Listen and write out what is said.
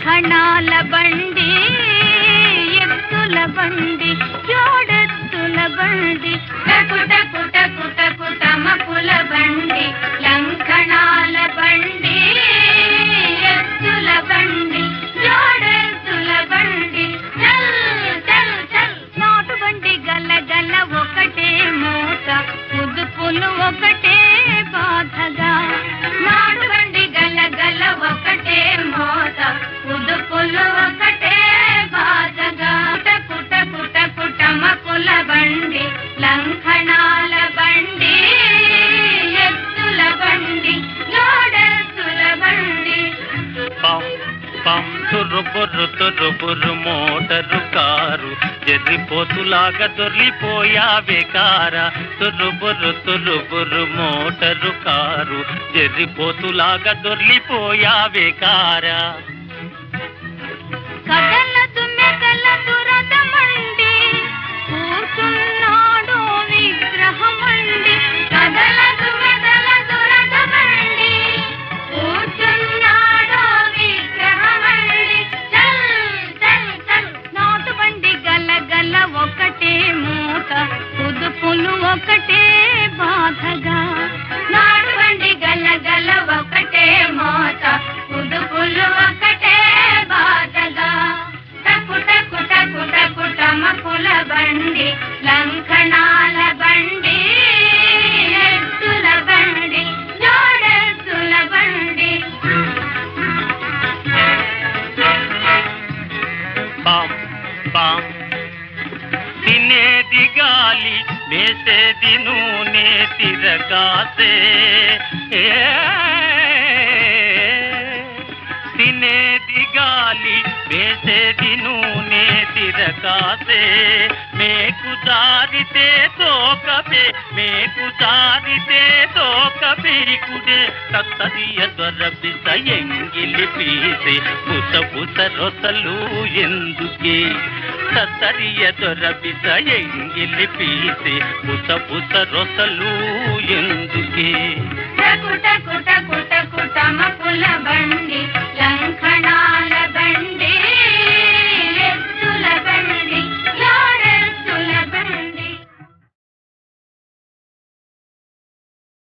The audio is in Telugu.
లంఘనాల బండి ఎత్తుల బండి జోడెత్తుల బండి టకు టకు టకు టకు టమకుల బండి లంఘనాల బండి ఎత్తుల బండి జోడెత్తుల బండి చల్ చల్ చల్ నాటు బండి గల గల ఒకటే మూత ముదుపులు ఒకటే బాధగా నాటు బండి గల గల ఒకటే మోత ముదుపులు ఒకటే బాధగా కుట కుట కుట కుటమకుల బండి లంఘనాల బండి ఎత్తుల బండి జోడెత్తుల బండి పం పం తురుబుర్రు తురుబుర్రు మోటరు కారు ఎర్రిపోతులాగా దొర్లిపోయావే కారా తురుబుర్రు తురుబుర్రు మోటరు కారు ఎర్రిపోతులాగా దొర్లిపోయావే కారా కదలదు మెదలదు రథమండి కూర్చున్నాడు విగ్రహమండి కదలదు మెదలదు రథమండి కూర్చున్నాడు విగ్రహమండి చల్ చల్ చల్ నాటు బండి గల గల ఒకటే మూట పుదుపులు ఒకటే బాధగా నాటు బండి గల గల ఒకటే మోత పుదుపులు ఒకటే బాధగా టకు టకు టకు టకు టమకుల బండి లంకణాల బండి ఎత్తుల బండి జోడెత్తుల బండి పాం పాం తినేది గాలి వేసేది నూనె తిరగాసే ఏ, తినేది గాలి వేసేది నూనె తిరగాసే మేకు జారితే తోకపే మేకు జారితే తోక పీకుడే తత్తరియ దొరబిస ఎంగిలి పీసే బుస బుస రొసలు ఎందుకే తత్తరియ దొరబిస ఎంగిలి పీసే బుస బుస రొసలు ఎందుకే